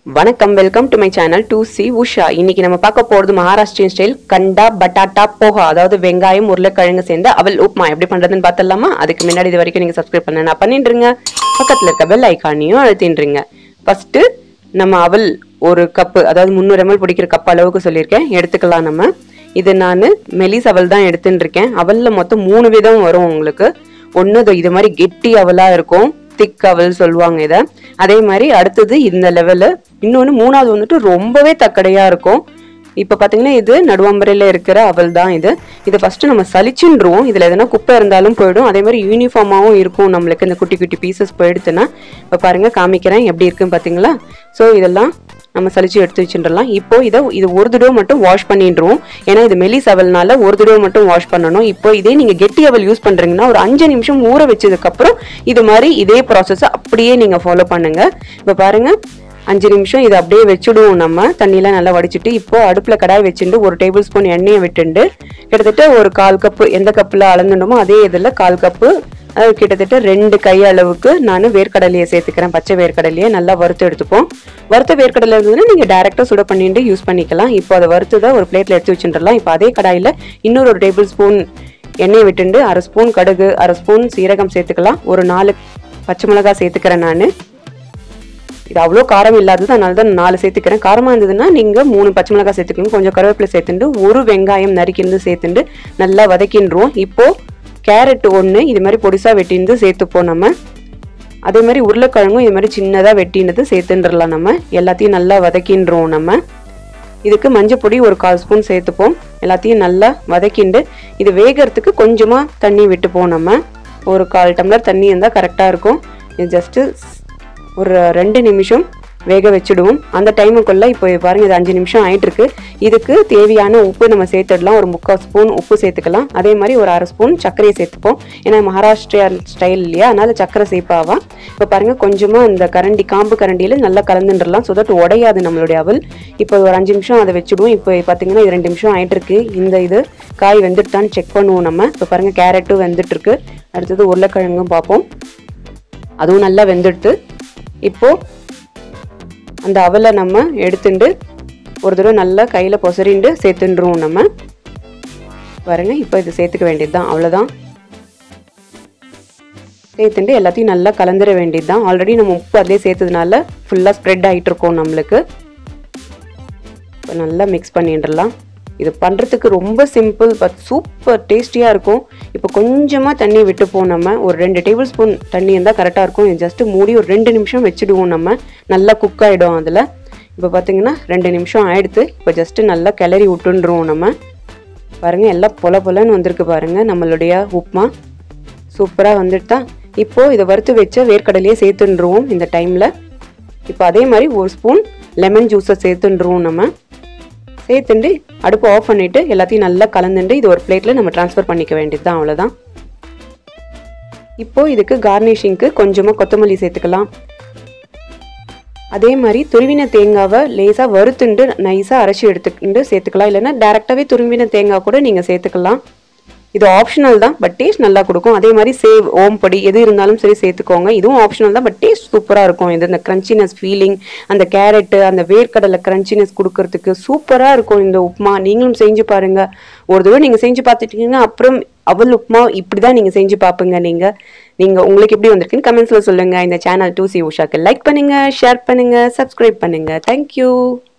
வணக்கம் welcome to my channel டூ சி உஷா இன்னைக்கு நம்ம பார்க்க போறது மகாராஷ்டிரியன் ஸ்டைல் கண்டா பட்டாட்டா போஹா அதாவது வெங்காயம் உருளைக்கிழங்கு சேர்ந்த அவல் உப்மா எப்படி பண்றதுன்னு பார்த்தலாமா அதுக்கு முன்னாடி இது வரைக்கும் நீங்க சப்ஸ்கிரைப் பண்ண நான் பண்ணிட்டுருங்க பக்கத்துல இருக்க பெல் ஐக்கானையும் அழுத்தின்றுங்க ஃபர்ஸ்ட் நம்ம அவல் ஒரு கப்பு அதாவது முந்நூறு எம்எல் பிடிக்கிற கப் அளவுக்கு சொல்லியிருக்கேன் எடுத்துக்கலாம் நம்ம இது நான் மெலிஸ் அவல் தான் எடுத்துட்டு இருக்கேன் அவல்ல மொத்தம் மூணு விதம் வரும் உங்களுக்கு ஒன்று இது மாதிரி கெட்டி அவலா இருக்கும் திக் அவல் சொல்லுவாங்க இதை அதே மாதிரி அடுத்தது இந்த லெவலு இன்னொன்று மூணாவது வந்துட்டு ரொம்பவே தக்கடையா இருக்கும் இப்போ பார்த்தீங்கன்னா இது நடுவம்பரையில் இருக்கிற அவல் தான் இது இதை ஃபர்ஸ்ட் நம்ம சலிச்சுன்றுவோம் இதில் எதனா குப்பை இருந்தாலும் போயிடும் அதே மாதிரி யூனிஃபார்மாகவும் இருக்கும் நம்மளுக்கு இந்த குட்டி குட்டி பீசஸ் போயிடுச்சுன்னா இப்போ பாருங்க காமிக்கிறேன் எப்படி இருக்குன்னு பார்த்தீங்களா ஸோ இதெல்லாம் நம்ம சலிச்சு எடுத்து வச்சுட்டுலாம் இப்போ இதை இது ஒரு தடவை மட்டும் வாஷ் பண்ணிடுவோம் ஏன்னா இது மெலிஸ் அவல்னால ஒரு தடவை மட்டும் வாஷ் பண்ணணும் இப்போ இதே நீங்கள் கெட்டி அவல் யூஸ் பண்ணுறீங்கன்னா ஒரு அஞ்சு நிமிஷம் ஊற வச்சதுக்கப்புறம் இது மாதிரி இதே ப்ராசஸை அப்படியே நீங்கள் ஃபாலோ பண்ணுங்க இப்போ பாருங்க அஞ்சு நிமிஷம் இதை அப்படியே வச்சுடுவோம் நம்ம தண்ணியெலாம் நல்லா வடிச்சிட்டு இப்போ அடுப்பில் கடாய் வச்சுட்டு ஒரு டேபிள் ஸ்பூன் எண்ணெயை விட்டுண்டு கிட்டத்தட்ட ஒரு கால் கப்பு எந்த கப்பில் அளந்துட்டோமோ அதே இதில் கால் கப்பு அது கிட்டத்தட்ட ரெண்டு கை அளவுக்கு நான் வேர்க்கடலையை சேர்த்துக்கிறேன் பச்சை வேர்க்கடலையை நல்லா வறுத்து எடுத்துப்போம் வறுத்த வேர்க்கடலை இருந்ததுன்னா நீங்கள் டேரெக்டாக சுட பண்ணிட்டு யூஸ் பண்ணிக்கலாம் இப்போ அதை வறுத்ததை ஒரு பிளேட்டில் எடுத்து வச்சுட்டுலாம் இப்போ அதே கடாயில் இன்னொரு ஒரு டேபிள் ஸ்பூன் எண்ணெய் விட்டுண்டு அரை ஸ்பூன் கடுகு அரை ஸ்பூன் சீரகம் சேர்த்துக்கலாம் ஒரு நாலு பச்சை மிளகாய் சேர்த்துக்கிறேன் நான் இது அவ்வளோ காரம் இல்லாதது அதனால தான் நாலு சேர்த்துக்கிறேன் காரமாக இருந்ததுன்னா நீங்கள் மூணு பச்சை மிளகாய் சேர்த்துக்கணும் கொஞ்சம் கருவேப்பிலை சேர்த்துட்டு ஒரு வெங்காயம் நறுக்கிருந்து சேர்த்துட்டு நல்லா வதக்கின்றோம் இப்போ கேரட் ஒன்று இது மாதிரி பொடிசாக வெட்டிந்து சேர்த்துப்போம் நம்ம அதே மாதிரி உருளைக்கிழங்கும் இது மாதிரி சின்னதாக வெட்டினது சேர்த்துன்றலாம் நம்ம எல்லாத்தையும் நல்லா வதக்கின்றோம் நம்ம இதுக்கு மஞ்சள் பொடி ஒரு கால் ஸ்பூன் சேர்த்துப்போம் எல்லாத்தையும் நல்லா வதக்கிண்டு இது வேகிறதுக்கு கொஞ்சமாக தண்ணி விட்டுப்போம் நம்ம ஒரு கால் டம்ளர் தண்ணி இருந்தால் கரெக்டாக இருக்கும் இது ஜஸ்ட்டு ஒரு ரெண்டு நிமிஷம் வேக வச்சுடுவோம் அந்த டைமுக்குள்ள இப்போ பாருங்க இது அஞ்சு நிமிஷம் ஆயிட்டு இருக்கு இதுக்கு தேவையான உப்பு நம்ம சேர்த்துடலாம் ஒரு முக்கால் ஸ்பூன் உப்பு சேர்த்துக்கலாம் அதே மாதிரி ஒரு அரை ஸ்பூன் சர்க்கரையை சேர்த்துப்போம் ஏன்னா மகாராஷ்டிரியா ஸ்டைல் இல்லையா அதனால சர்க்கரை சேர்ப்பாவா இப்போ பாருங்க கொஞ்சமா இந்த கரண்டி காம்பு கரண்டியில நல்லா கலந்துடலாம் ஸோ தட் உடையாது நம்மளுடைய அவல் இப்போ ஒரு அஞ்சு நிமிஷம் அதை வச்சுடுவோம் இப்போ பார்த்தீங்கன்னா இது ரெண்டு நிமிஷம் ஆயிட்டு இருக்கு இந்த இது காய் வெந்துட்டான்னு செக் பண்ணுவோம் நம்ம இப்போ பாருங்க கேரட்டும் வெந்துட்டு இருக்கு அடுத்தது உருளைக்கிழங்கும் பார்ப்போம் அதுவும் நல்லா வெந்துடுத்து இப்போ அந்த அவலை நம்ம எடுத்துட்டு ஒரு தடவை நல்லா கையில் பொசரிண்டு சேர்த்துட்டுருவோம் நம்ம பாருங்க இப்போ இது சேர்த்துக்க வேண்டியது தான் அவ்வளோதான் சேர்த்துட்டு எல்லாத்தையும் நல்லா கலந்துட வேண்டியது தான் ஆல்ரெடி நம்ம உப்பு அதிலே சேர்த்ததுனால ஃபுல்லாக ஸ்ப்ரெட் ஆகிட்டு இருக்கோம் நம்மளுக்கு இப்போ நல்லா மிக்ஸ் பண்ணிடலாம் இது பண்ணுறதுக்கு ரொம்ப சிம்பிள் பட் சூப்பர் டேஸ்டியாக இருக்கும் இப்போ கொஞ்சமாக தண்ணி விட்டுப்போம் நம்ம ஒரு ரெண்டு டேபிள் ஸ்பூன் தண்ணி இருந்தால் கரெக்டாக இருக்கும் இது ஜஸ்ட்டு மூடி ஒரு ரெண்டு நிமிஷம் வச்சுடுவோம் நம்ம நல்லா குக் ஆகிடும் அதில் இப்போ பார்த்தீங்கன்னா ரெண்டு நிமிஷம் ஆயிடுத்து இப்போ ஜஸ்ட்டு நல்லா கிளறி விட்டுருவோம் நம்ம பாருங்கள் எல்லாம் பொல பொலன்னு வந்திருக்கு பாருங்கள் நம்மளுடைய உப்மா சூப்பராக வந்துட்டு இப்போது இதை வறுத்து வச்ச வேர்க்கடலையே சேர்த்துருவோம் இந்த டைமில் இப்போ அதே மாதிரி ஒரு ஸ்பூன் லெமன் ஜூஸை சேர்த்துருவோம் நம்ம சேர்த்துண்டு அடுப்பு ஆஃப் பண்ணிவிட்டு எல்லாத்தையும் நல்லா கலந்துட்டு இது ஒரு பிளேட்டில் நம்ம ட்ரான்ஸ்ஃபர் பண்ணிக்க வேண்டியது தான் அவ்வளோதான் இப்போது இதுக்கு கார்னிஷிங்க்கு கொஞ்சமாக கொத்தமல்லி சேர்த்துக்கலாம் அதே மாதிரி துருவின தேங்காவை லேசாக வறுத்துண்டு நைஸாக அரைச்சி எடுத்துக்கிட்டு சேர்த்துக்கலாம் இல்லைன்னா டேரெக்டாகவே துருவின தேங்காய் கூட நீங்கள் சேர்த்துக்கலாம் இது ஆப்ஷனல் தான் பட் டேஸ்ட் நல்லா கொடுக்கும் அதே மாதிரி சேவ் ஓம் பொடி எது இருந்தாலும் சரி சேர்த்துக்கோங்க இதுவும் ஆப்ஷனல் தான் பட் டேஸ்ட் சூப்பராக இருக்கும் இது இந்த க்ரன்ச்சினஸ் ஃபீலிங் அந்த கேரட்டு அந்த வேர்க்கடலை க்ரன்ச்சினஸ் கொடுக்கறதுக்கு சூப்பராக இருக்கும் இந்த உப்மா நீங்களும் செஞ்சு பாருங்க ஒரு தடவை நீங்கள் செஞ்சு பார்த்துட்டீங்கன்னா அப்புறம் அவல் உப்மா இப்படி தான் நீங்கள் செஞ்சு பார்ப்பீங்க நீங்கள் நீங்கள் உங்களுக்கு எப்படி வந்திருக்குன்னு கமெண்ட்ஸில் சொல்லுங்கள் இந்த சேனல் டூ சி உஷாக்கு லைக் பண்ணுங்கள் ஷேர் பண்ணுங்கள் சப்ஸ்கிரைப் பண்ணுங்கள் தேங்க்யூ